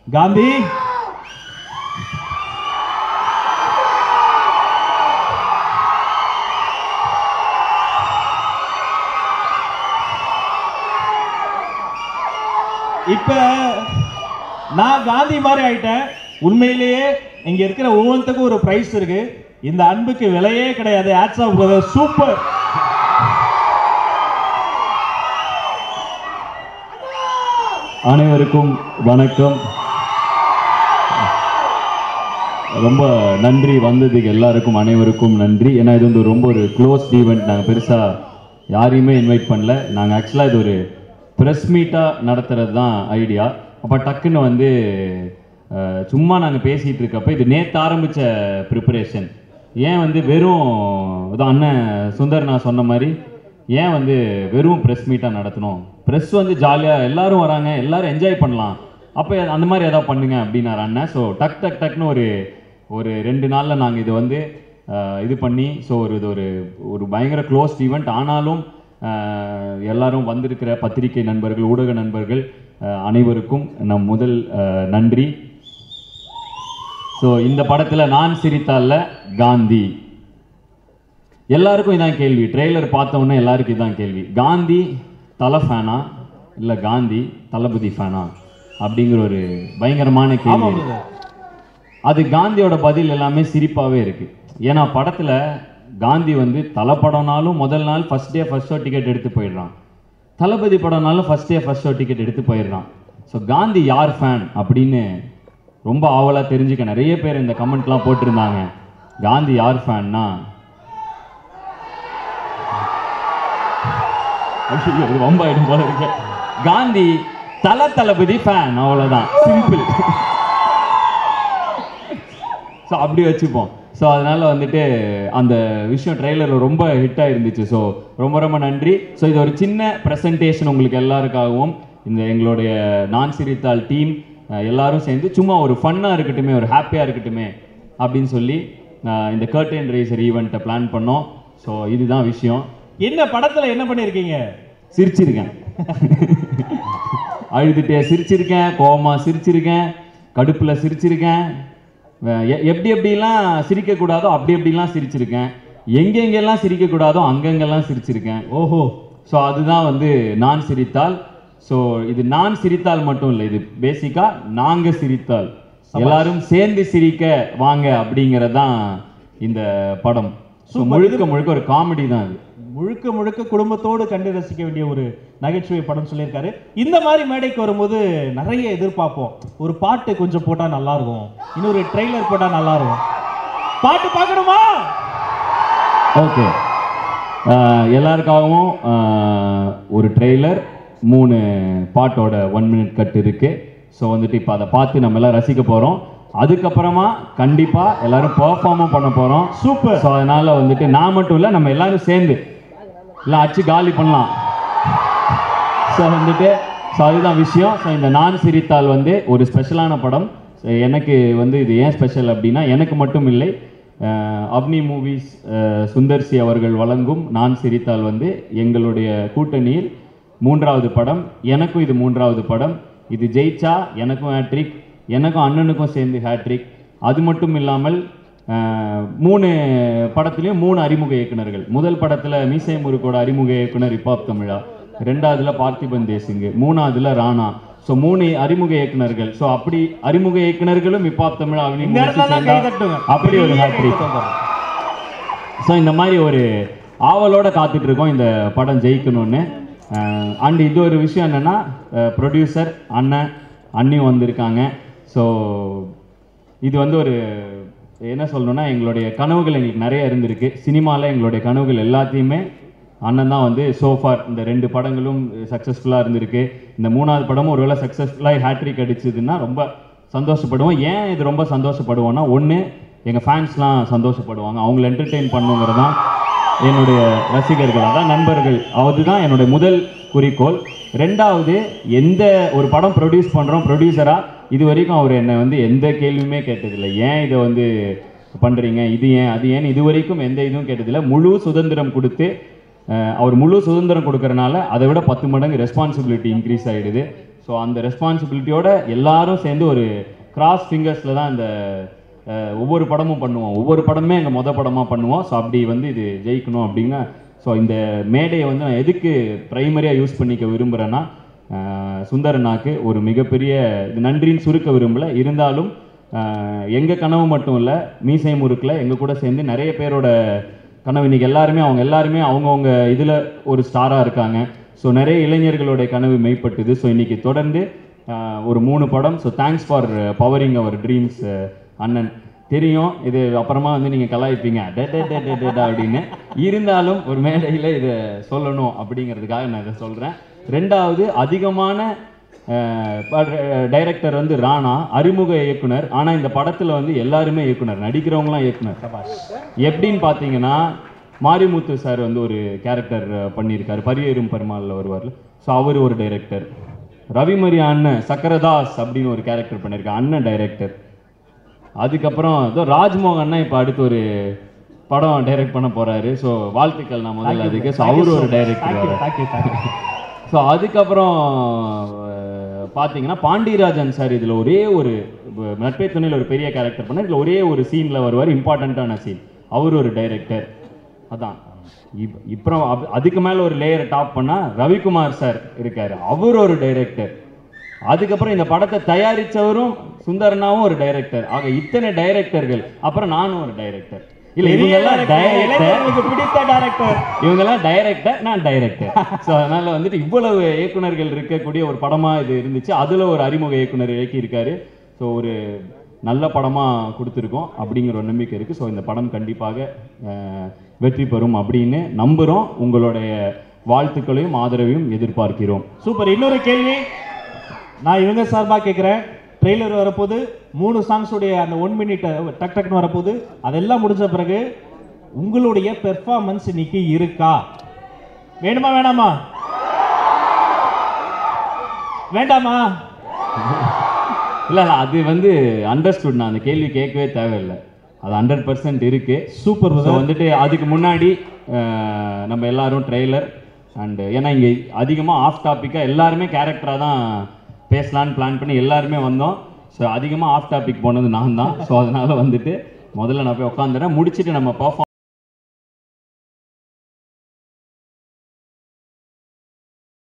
காந்தி இப்ப நான் காந்தி மாதிரி ஆயிட்டேன் உண்மையிலேயே இங்க இருக்கிற ஒவ்வொருத்துக்கும் ஒரு பிரைஸ் இருக்கு இந்த அன்புக்கு விலையே கிடையாது ஆட்ஸ் ஆஃப் பிரதர் சூப்பர் அனைவருக்கும் வணக்கம் ரொம்ப நன்றி வந்ததுக்கு எல்லாருக்கும் அனைவருக்கும் நன்றி ஏன்னா இது வந்து ரொம்ப ஒரு க்ளோஸ் ஈவெண்ட் நாங்கள் பெருசாக யாரையுமே இன்வைட் பண்ணல நாங்கள் ஆக்சுவலாக இது ஒரு ப்ரெஸ் மீட்டாக நடத்துறது தான் ஐடியா அப்போ டக்குன்னு வந்து அஹ், சும்மா நாங்கள் பேசிகிட்டு இருக்கப்ப இது நேற்று ஆரம்பித்த ப்ரிப்பரேஷன் ஏன் வந்து வெறும் இதான் அண்ணன் சுந்தர் நான் சொன்ன மாதிரி ஏன் வந்து வெறும் ப்ரெஸ் மீட்டாக நடத்தணும் ப்ரெஸ் வந்து ஜாலியாக எல்லாரும் வராங்க எல்லாரும் என்ஜாய் பண்ணலாம் அப்போ அந்த மாதிரி ஏதாவது பண்ணுங்க அப்படின்னாரு அண்ணன் ஸோ டக் டக் டக்னு ஒரு ஒரு ரெண்டு நாளில் நாங்கள் இது வந்து அஹ், இது பண்ணி ஸோ ஒரு இது ஒரு ஒரு பயங்கர க்ளோஸ் ஈவெண்ட் ஆனாலும் அஹ், எல்லாரும் வந்திருக்கிற பத்திரிகை நண்பர்கள் ஊடக நண்பர்கள் அஹ், அனைவருக்கும் நம் முதல் அஹ், நன்றி ஸோ இந்த படத்தில் நான் சிரித்தால காந்தி எல்லாருக்கும் இதான் கேள்வி ட்ரெய்லர் பார்த்த உடனே எல்லாருக்கும் இதான் கேள்வி காந்தி தலை ஃபேனா இல்லை காந்தி தளபதி ஃபேனா அப்படிங்கிற ஒரு பயங்கரமான ஆமா கேள்வி brother. அது காந்தியோட பதில் எல்லாமே சிரிப்பாகவே இருக்கு ஏன்னா படத்தில் காந்தி வந்து தலை படம்னாலும் முதல் நாள் first day first show ticket எடுத்து போயிடுறான் தளபதி படம்னாலும் first day first show ticket எடுத்து போயிடுறான் ஸோ காந்தி யார் ஃபேன் அப்படின்னு ரொம்ப ஆவலாக தெரிஞ்சுக்க நிறைய பேர் இந்த கமெண்ட்லாம் போட்டிருந்தாங்க காந்தி யார் ஃபேன்னா ஐயோ, இது வம்பாயிடும் போல இருக்கு காந்தி தல தளபதி ஃபேன் அவ்வளோதான் சிம்பிள் ஸோ அப்படி வச்சுப்போம் ஸோ அதனால வந்துட்டு அந்த விஷயம் ட்ரெய்லரில் ரொம்ப ஹிட்டாக இருந்துச்சு ஸோ ரொம்ப ரொம்ப நன்றி ஸோ இது ஒரு சின்ன ப்ரெசன்டேஷன் உங்களுக்கு எல்லாருக்காகவும் இந்த எங்களுடைய நான் சிரித்தால் டீம் எல்லாரும் சேர்ந்து சும்மா ஒரு ஃபன்னாக இருக்கட்டுமே ஒரு ஹாப்பியாக இருக்கட்டுமே அப்படின்னு சொல்லி அஹ், இந்த கர்டன் ரேசர் ஈவெண்ட்டை பிளான் பண்ணோம் ஸோ இதுதான் விஷயம் என்ன படத்துல என்ன பண்ணிருக்கீங்க சிரிச்சிருக்கேன் அழுதுட்டே சிரிச்சிருக்கேன் கோவமா சிரிச்சிருக்கேன் கடுப்புல சிரிச்சிருக்கேன் வே- எ- எப்படி எப்படிலாம் சிரிக்கக்கூடாதோ அப்படி எப்படிலாம் சிரிச்சிருக்கேன் எங்கெங்கெல்லாம் சிரிக்கக்கூடாதோ அங்கங்கெல்லாம் சிரிச்சிருக்கேன் ஓஹோ ஸோ அதுதான் வந்து நான் சிரித்தால் ஸோ இது நான் சிரித்தால் மட்டும் இல்லை இது பேசிக்கா நாங்க சிரித்தால் எல்லாரும் சேர்ந்து சிரிக்க வாங்க அப்படிங்கறதுதான் இந்த படம் ஸோ முழுக்க முழுக்க ஒரு காமெடி தான் இது முழுக்க முழுக்க குடும்பத்தோடு கண்டு ரசிக்க வேண்டிய ஒரு நகைச்சுவை படம் சொல்லியிருக்காரு இந்த மாதிரி மேடைக்கு வரும்போது நிறைய எதிர்பார்ப்போம் ஒரு பாட்டு கொஞ்சம் போட்டா நல்லா இருக்கும் இன்னொரு ட்ரெய்லர் போட்டா நல்லா இருக்கும் பாட்டு பார்க்கணுமா ஓகே எல்லாருக்காகவும் ஆஹ், ஒரு ட்ரெய்லர் மூணு பாட்டோட ஒன் மினிட் கட் இருக்கு ஸோ வந்துட்டு இப்போ அதை பார்த்து நம்ம எல்லாம் ரசிக்க போகிறோம் அதுக்கப்புறமா கண்டிப்பாக எல்லாரும் பெர்ஃபார்மும் பண்ண போகிறோம் சூப்பர் ஸோ அதனால வந்துட்டு நான் மட்டும் இல்லை நம்ம எல்லாரும் சேர்ந்து இல்லை அடிச்சு காலி பண்ணலாம் ஸோ வந்துட்டு ஸோ அதுதான் விஷயம் ஸோ இந்த நான் சிரித்தால் வந்து ஒரு ஸ்பெஷலான படம் So, எனக்கு வந்து இது ஏன் ஸ்பெஷல் அப்படின்னா எனக்கு மட்டும் இல்லை அஹ், அப்னி மூவிஸ் சுந்தர்சி அவர்கள் வழங்கும் நான் சிரித்தால் வந்து எங்களுடைய கூட்டணியில் மூன்றாவது படம் எனக்கும் இது மூன்றாவது படம் இது ஜெயிச்சா எனக்கும் ஹேட்ரிக் எனக்கும் அண்ணனுக்கும் சேர்ந்து ஹேட்ரிக் அது மட்டும் இல்லாமல் அஹ், மூணு படத்துலையும் மூணு அறிமுக இயக்குனர்கள் முதல் படத்தில் மீசை முருகோட அறிமுக இயக்குனர் இப்பாப் தமிழா ரெண்டாவதுல பார்த்திபன் தேசிங்கு மூணாவதுல ராணா ஸோ மூணு அறிமுக இயக்குனர்கள் ஸோ அப்படி அறிமுக இயக்குனர்களும் இப்பாப் தமிழா அவனையும் இந்த இடத்துல தான் கை சேர்ந்தா தட்டுங்க அப்படி ஒரு பெரிய கை ஹேட்ரிக் தட்டுங்க. ஸோ இந்த மாதிரி ஒரு ஆவலோட காத்துட்டு இருக்கோம் இந்த படம் ஜெயிக்கணும்னு அண்ட் இது ஒரு விஷயம் என்னன்னா ப்ரொடியூசர் அண்ணன் அண்ணியும் வந்திருக்காங்க ஸோ இது வந்து ஒரு என்ன சொல்லணும்னா எங்களுடைய கனவுகள் எங்களுக்கு நிறைய இருந்திருக்கு சினிமாவில் எங்களுடைய கனவுகள் எல்லாத்தையுமே அண்ணன் தான் வந்து சோஃபார் இந்த ரெண்டு படங்களும் சக்ஸஸ்ஃபுல்லாக இருந்திருக்கு இந்த மூணாவது படமும் ஒருவேளை சக்ஸஸ்ஃபுல்லாக ஹேட்ரிக் அடிச்சதுன்னா ரொம்ப சந்தோஷப்படுவோம் ஏன் இது ரொம்ப சந்தோஷப்படுவோம்னா ஒன்று எங்கள் ஃபேன்ஸ்லாம் சந்தோஷப்படுவாங்க அவங்கள என்டர்டெயின் பண்ணுங்கிறது தான் என்னுடைய ரசிகர்கள் அதான் நண்பர்கள் அதுதான் என்னுடைய முதல் குறிக்கோள் ரெண்டாவது எந்த ஒரு படம் ப்ரொடியூஸ் பண்ணுறோம் ப்ரொடியூசராக இது வரைக்கும் அவர் என்னை வந்து எந்த கேள்வியுமே கேட்டதில்லை ஏன் இதை வந்து பண்ணுறீங்க இது ஏன் அது ஏன் இது வரைக்கும் எந்த இதுவும் கேட்டதில்லை முழு சுதந்திரம் கொடுத்து அஹ், அவர் முழு சுதந்திரம் கொடுக்கறனால அதை விட பத்து மடங்கு ரெஸ்பான்சிபிலிட்டி இன்க்ரீஸ் ஆகிடுது ஸோ அந்த ரெஸ்பான்சிபிலிட்டியோட எல்லாரும் சேர்ந்து ஒரு கிராஸ் ஃபிங்கர்ஸில் தான் இந்த அஹ், ஒவ்வொரு படமும் பண்ணுவோம் ஒவ்வொரு படமே எங்கள் மொத படமாக பண்ணுவோம் ஸோ அப்படி வந்து இது ஜெயிக்கணும் அப்படிங்க ஸோ இந்த மேடையை வந்து நான் எதுக்கு ப்ரைமரியாக யூஸ் பண்ணிக்க விரும்புகிறேன்னா அஹ், சுந்தரனாக்கு ஒரு மிகப்பெரிய இது நன்றின்னு சுருக்க விரும்பல இருந்தாலும் அஹ், எங்க கனவு மட்டும் இல்லை மீசை முறுக்கில் எங்க கூட சேர்ந்து நிறைய பேரோட கனவு இன்னைக்கு எல்லாருமே அவங்க எல்லாருமே அவங்கவுங்க இதில் ஒரு ஸ்டாராக இருக்காங்க ஸோ நிறைய இளைஞர்களுடைய கனவு மெய்ப்பட்டுது ஸோ இன்னைக்கு தொடர்ந்து ஆஹ், ஒரு மூணு படம் so thanks for powering our dreams அண்ணன் தெரியும் இது அப்புறமா வந்து நீங்கள் கலாய்ப்பீங்க டே டே டே டே டே டே அப்படின்னு இருந்தாலும் ஒரு மேடையில் இதை சொல்லணும் அப்படிங்கிறதுக்காக நான் இதை சொல்கிறேன் ரெண்டாவது அதிகமான டைரக்டர் வந்து ராணா அறிமுக இயக்குனர் ஆனால் இந்த படத்தில் வந்து எல்லாருமே இயக்குனர் நடிக்கிறவங்களாம் இயக்குனர் எப்படின்னு பார்த்தீங்கன்னா மாரிமுத்து சார் வந்து ஒரு கேரக்டர் பண்ணியிருக்காரு பரியேறும் பெருமாளில் வருவார் ஸோ அவர் ஒரு டைரக்டர் ரவிமரி அண்ணன் சக்கரதாஸ் அப்படின்னு ஒரு கேரக்டர் பண்ணியிருக்காரு அண்ணன் டைரக்டர் அதுக்கப்புறம் இதோ ராஜ்மோகன் அண்ணன் இப்போ அடுத்து ஒரு படம் டைரக்ட் பண்ண போறாரு ஸோ வாழ்த்துக்கள் நான் முதல்ல அதுக்கு ஸோ அவரு ஒரு டைரக்டர் தேங்க்யூ தேங்க்யூ ஸோ அதுக்கப்புறம் அஹ், பார்த்தீங்கன்னா பாண்டியராஜன் சார் இதில் ஒரே ஒரு இப்ப நட்பே துணையில் ஒரு பெரிய கேரக்டர் பண்ணார் இதில் ஒரே ஒரு சீனில் வருவார் இம்பார்ட்டண்ட்டான சீன் அவர் ஒரு டைரக்டர் அதான் இப் இப்புறம் அப்- அதுக்கு மேலே ஒரு லேயரை டாப் பண்ணால் ரவிக்குமார் சார் இருக்கார் அவர் ஒரு டைரக்டர் அதுக்கப்புறம் இந்த படத்தை தயாரிச்சவரும் சுந்தரனாவும் ஒரு டைரக்டர் ஆக இத்தனை டைரக்டர்கள் அப்புறம் நானும் ஒரு டைரக்டர் இல்லை இவங்கெல்லாம் டைரக்டர் இளைஞர்களுக்கு பிடித்த டைரக்டர் இவங்கெல்லாம் டைரக்டர் நான் டைரக்டர் ஸோ அதனால வந்துட்டு இவ்வளவு இயக்குனர்கள் இருக்கக்கூடிய ஒரு படமா இது இருந்துச்சு அதுல ஒரு அறிமுக இயக்குனர் இயக்கி இருக்காரு ஸோ ஒரு நல்ல படமா கொடுத்துருக்கோம் அப்படிங்கிற ஒரு நம்பிக்கை இருக்கு ஸோ இந்த படம் கண்டிப்பாக அஹ், வெற்றி பெறும் அப்படின்னு நம்புறோம் உங்களுடைய வாழ்த்துக்களையும் ஆதரவையும் எதிர்பார்க்கிறோம் சூப்பர் இன்னொரு கேள்வி நான் இவங்க சார்பாக கேட்குறேன் ட்ரெய்லர் வரப்போது மூணு சாங்ஸ் உடைய அந்த ஒன் மினிட் டக் டக்னு வரப்போது அதெல்லாம் முடிஞ்ச பிறகு உங்களுடைய பெர்ஃபார்மன்ஸ் இன்னைக்கு இருக்கா வேணுமா வேணாமா வேண்டாமா இல்ல இல்ல அது வந்து அண்டர்ஸ்டுட் நான் அந்த கேள்வி கேட்கவே தேவையில்லை அது ஹண்ட்ரட் பர்சன்ட் இருக்கு சூப்பர் ஸோ வந்துட்டு அதுக்கு முன்னாடி அஹ், நம்ம எல்லாரும் ட்ரெய்லர் அண்டு ஏன்னா இங்கே அதிகமாக ஆஃப் டாப்பிக்காக எல்லாருமே கேரக்டராக தான் பேசலான்னு பிளான் பண்ணி எல்லாருமே வந்தோம் ஸோ அதிகமாக ஆஃப் டாபிக் போனது நான் தான் ஸோ அதனால வந்துட்டு முதல்ல நான் போய் உட்காந்துறேன் முடிச்சுட்டு நம்ம பர்ஃபார்ம்